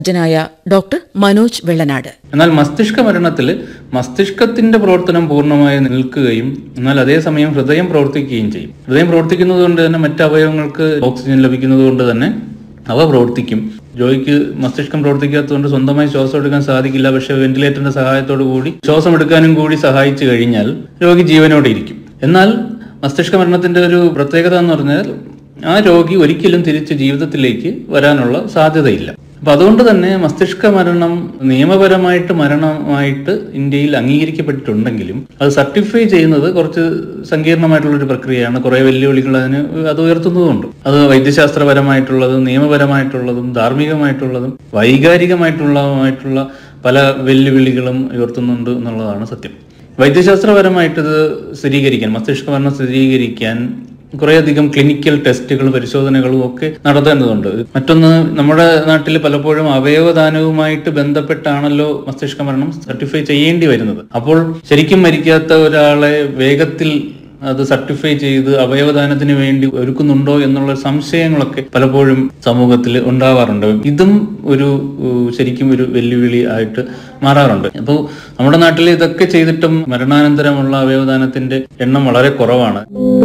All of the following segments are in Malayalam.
ജനായ ഡോക്ടർ മനോജ് വെള്ളനാട് എന്നാൽ മസ്തിഷ്ക മരണത്തിൽ മസ്തിഷ്കത്തിന്റെ പ്രവർത്തനം പൂർണ്ണമായി നിൽക്കുകയും എന്നാൽ അതേസമയം ഹൃദയം പ്രവർത്തിക്കുകയും ചെയ്യും ഹൃദയം പ്രവർത്തിക്കുന്നത് കൊണ്ട് തന്നെ മറ്റ് അവയവങ്ങൾക്ക് ഓക്സിജൻ ലഭിക്കുന്നത് കൊണ്ട് തന്നെ അവ പ്രവർത്തിക്കും ജോയിക്ക് മസ്തിഷ്കം പ്രവർത്തിക്കാത്തതുകൊണ്ട് സ്വന്തമായി ശ്വാസം എടുക്കാൻ സാധിക്കില്ല പക്ഷെ വെന്റിലേറ്ററിന്റെ സഹായത്തോടു കൂടി ശ്വാസം എടുക്കാനും കൂടി സഹായിച്ചു കഴിഞ്ഞാൽ രോഗി ജീവനോടെ ഇരിക്കും എന്നാൽ മസ്തിഷ്ക മരണത്തിന്റെ ഒരു പ്രത്യേകത എന്ന് പറഞ്ഞാൽ ആ രോഗി ഒരിക്കലും തിരിച്ച് ജീവിതത്തിലേക്ക് വരാനുള്ള സാധ്യതയില്ല അപ്പൊ അതുകൊണ്ട് തന്നെ മസ്തിഷ്ക മരണം നിയമപരമായിട്ട് മരണമായിട്ട് ഇന്ത്യയിൽ അംഗീകരിക്കപ്പെട്ടിട്ടുണ്ടെങ്കിലും അത് സർട്ടിഫൈ ചെയ്യുന്നത് കുറച്ച് സങ്കീർണമായിട്ടുള്ള ഒരു പ്രക്രിയയാണ് കുറെ വെല്ലുവിളികൾ അതിന് അത് ഉയർത്തുന്നതുണ്ട് അത് വൈദ്യശാസ്ത്രപരമായിട്ടുള്ളതും നിയമപരമായിട്ടുള്ളതും ധാർമ്മികമായിട്ടുള്ളതും വൈകാരികമായിട്ടുള്ളതുമായിട്ടുള്ള പല വെല്ലുവിളികളും ഉയർത്തുന്നുണ്ട് എന്നുള്ളതാണ് സത്യം വൈദ്യശാസ്ത്രപരമായിട്ട് ഇത് സ്ഥിരീകരിക്കാൻ മസ്തിഷ്ക മരണം സ്ഥിരീകരിക്കാൻ കുറേയധികം ക്ലിനിക്കൽ ടെസ്റ്റുകൾ പരിശോധനകളും ഒക്കെ നടത്തേണ്ടതുണ്ട് മറ്റൊന്ന് നമ്മുടെ നാട്ടിൽ പലപ്പോഴും അവയവദാനവുമായിട്ട് ബന്ധപ്പെട്ടാണല്ലോ മസ്തിഷ്ക മരണം സർട്ടിഫൈ ചെയ്യേണ്ടി വരുന്നത് അപ്പോൾ ശരിക്കും മരിക്കാത്ത ഒരാളെ വേഗത്തിൽ അത് സർട്ടിഫൈ ചെയ്ത് അവയവദാനത്തിന് വേണ്ടി ഒരുക്കുന്നുണ്ടോ എന്നുള്ള സംശയങ്ങളൊക്കെ പലപ്പോഴും സമൂഹത്തിൽ ഉണ്ടാവാറുണ്ട് ഇതും ഒരു ഉം, ശരിക്കും ഒരു വെല്ലുവിളി ആയിട്ട് മാറാറുണ്ട് അപ്പോൾ നമ്മുടെ നാട്ടിൽ ഇതൊക്കെ ചെയ്തിട്ടും മരണാനന്തരമുള്ള അവയവദാനത്തിന്റെ എണ്ണം വളരെ കുറവാണ്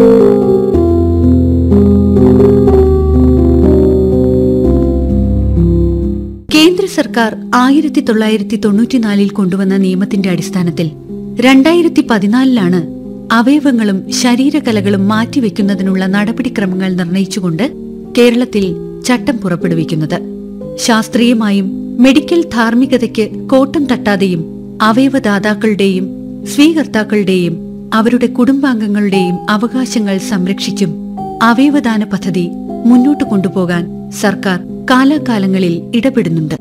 കേന്ദ്ര സർക്കാർ ആയിരത്തി തൊള്ളായിരത്തി തൊണ്ണൂറ്റിനാലിൽ കൊണ്ടുവന്ന നിയമത്തിന്റെ അടിസ്ഥാനത്തിൽ രണ്ടായിരത്തി പതിനാലിലാണ് അവയവങ്ങളും ശരീരകലകളും മാറ്റിവെക്കുന്നതിനുള്ള നടപടിക്രമങ്ങൾ നിർണയിച്ചുകൊണ്ട് കേരളത്തിൽ ചട്ടം പുറപ്പെടുവിക്കുന്നത് ശാസ്ത്രീയമായും മെഡിക്കൽ ധാർമ്മികതയ്ക്ക് കോട്ടം തട്ടാതെയും അവയവദാതാക്കളുടെയും സ്വീകർത്താക്കളുടെയും അവരുടെ കുടുംബാംഗങ്ങളുടെയും അവകാശങ്ങൾ സംരക്ഷിച്ചും അവയവദാന പദ്ധതി മുന്നോട്ട് കൊണ്ടുപോകാൻ സർക്കാർ കാലാകാലങ്ങളിൽ ഇടപെടുന്നുണ്ട്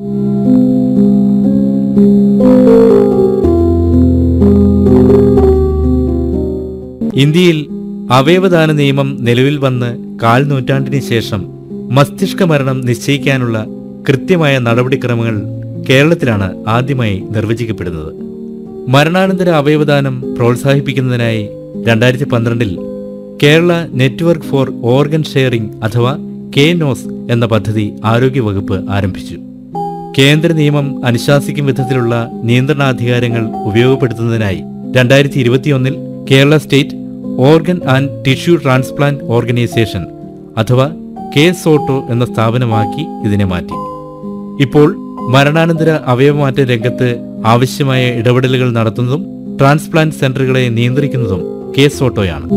ഇന്ത്യയിൽ അവയവദാന നിയമം നിലവിൽ വന്ന് കാൽ നൂറ്റാണ്ടിന് ശേഷം മസ്തിഷ്ക മരണം നിശ്ചയിക്കാനുള്ള കൃത്യമായ നടപടിക്രമങ്ങൾ കേരളത്തിലാണ് ആദ്യമായി നിർവചിക്കപ്പെടുന്നത് മരണാനന്തര അവയവദാനം പ്രോത്സാഹിപ്പിക്കുന്നതിനായി രണ്ടായിരത്തി പന്ത്രണ്ടിൽ Kerala network for organ sharing അഥവാ കെ നോസ് എന്ന പദ്ധതി ആരോഗ്യവകുപ്പ് ആരംഭിച്ചു കേന്ദ്ര നിയമം അനുശാസിക്കും വിധത്തിലുള്ള നിയന്ത്രണാധികാരങ്ങൾ ഉപയോഗപ്പെടുത്തുന്നതിനായി രണ്ടായിരത്തി ഇരുപത്തിയൊന്നിൽ Kerala state organ and tissue transplant organisation അഥവാ കെ സോട്ടോ എന്ന സ്ഥാപനമാക്കി ഇതിനെ മാറ്റി ഇപ്പോൾ മരണാനന്തര അവയവമാറ്റ രംഗത്ത് ആവശ്യമായ ഇടപെടലുകൾ നടത്തുന്നതും ട്രാൻസ്പ്ലാന്റ് സെന്ററുകളെ നിയന്ത്രിക്കുന്നതും കെ സോട്ടോയാണ്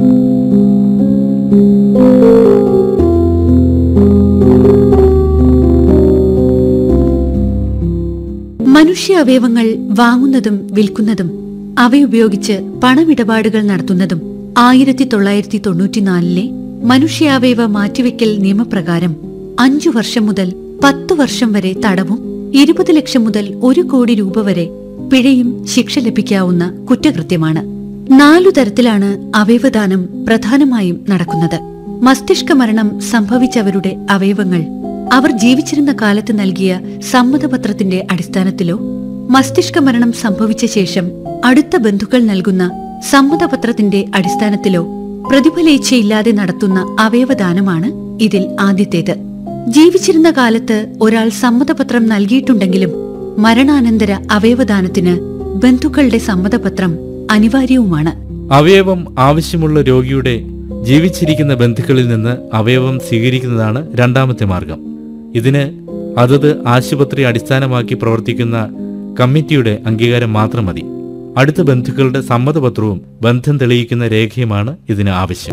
മനുഷ്യ അവയവങ്ങൾ വാങ്ങുന്നതും വിൽക്കുന്നതും അവയുപയോഗിച്ച് പണമിടപാടുകൾ നടത്തുന്നതും ആയിരത്തി തൊള്ളായിരത്തി തൊണ്ണൂറ്റിനാലിലെ മനുഷ്യാവയവ മാറ്റിവെക്കൽ നിയമപ്രകാരം അഞ്ചു വർഷം മുതൽ പത്തു വർഷം വരെ തടവും ഇരുപത് ലക്ഷം മുതൽ ഒരു കോടി രൂപ വരെ പിഴയും ശിക്ഷ ലഭിക്കാവുന്ന കുറ്റകൃത്യമാണ് നാലു തരത്തിലാണ് അവയവദാനം പ്രധാനമായും നടക്കുന്നത് മസ്തിഷ്ക മരണം സംഭവിച്ചവരുടെ അവയവങ്ങൾ അവർ ജീവിച്ചിരുന്ന കാലത്ത് നൽകിയ സമ്മതപത്രത്തിന്റെ അടിസ്ഥാനത്തിലോ മസ്തിഷ്ക മരണം സംഭവിച്ച ശേഷം അടുത്ത ബന്ധുക്കൾ നൽകുന്ന സമ്മതപത്രത്തിന്റെ അടിസ്ഥാനത്തിലോ പ്രതിഫലേച്ഛയില്ലാതെ നടത്തുന്ന അവയവദാനമാണ് ഇതിൽ ആദ്യത്തേത് ജീവിച്ചിരുന്ന കാലത്ത് ഒരാൾ സമ്മതപത്രം നൽകിയിട്ടുണ്ടെങ്കിലും മരണാനന്തര അവയവദാനത്തിന് ബന്ധുക്കളുടെ സമ്മതപത്രം അനിവാര്യവുമാണ് അവയവം ആവശ്യമുള്ള രോഗിയുടെ ജീവിച്ചിരിക്കുന്ന ബന്ധുക്കളിൽ നിന്ന് അവയവം സ്വീകരിക്കുന്നതാണ് രണ്ടാമത്തെ മാർഗം ഇതിന് അതത് ആശുപത്രി അടിസ്ഥാനമാക്കി പ്രവർത്തിക്കുന്ന കമ്മിറ്റിയുടെ അംഗീകാരം മാത്രം മതി അടുത്ത ബന്ധുക്കളുടെ സമ്മതപത്രവും ബന്ധം തെളിയിക്കുന്ന രേഖയുമാണ് ഇതിന് ആവശ്യം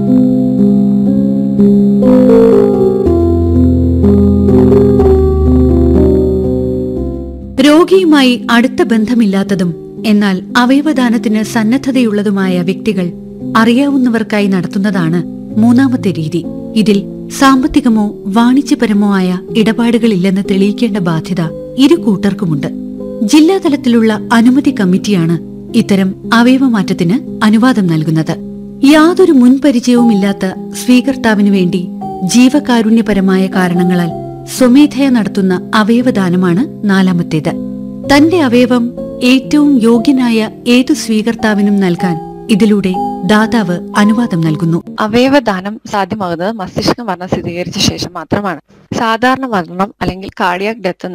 രോഗിയുമായി അടുത്ത ബന്ധമില്ലാത്തതും എന്നാൽ അവയവദാനത്തിന് സന്നദ്ധതയുള്ളതുമായ വ്യക്തികൾ അറിയാവുന്നവർക്കായി നടത്തുന്നതാണ് മൂന്നാമത്തെ രീതി ഇതിൽ സാമ്പത്തികമോ വാണിജ്യപരമോ ആയ ഇടപാടുകളില്ലെന്ന് തെളിയിക്കേണ്ട ബാധ്യത ഇരു കൂട്ടർക്കുമുണ്ട് ജില്ലാതലത്തിലുള്ള അനുമതി കമ്മിറ്റിയാണ് ഇത്തരം അവയവമാറ്റത്തിന് അനുവാദം നൽകുന്നത് യാതൊരു മുൻപരിചയവുമില്ലാത്ത സ്വീകർത്താവിനു വേണ്ടി ജീവകാരുണ്യപരമായ കാരണങ്ങളാൽ സ്വമേധയ നടത്തുന്ന അവയവദാനമാണ് നാലാമത്തേത് തന്റെ അവയവം ഏറ്റവും യോഗ്യനായ ഏതു സ്വീകർത്താവിനും നൽകാൻ ഇതിലൂടെ ദാതാവ് അനുവാദം നൽകുന്നു അവയവദാനം സാധ്യമാകുന്നത് മസ്തിഷ്ക മരണം സ്ഥിരീകരിച്ച ശേഷം മാത്രമാണ് സാധാരണ മരണം അല്ലെങ്കിൽ കാർഡിയാക് ഡെത്ത്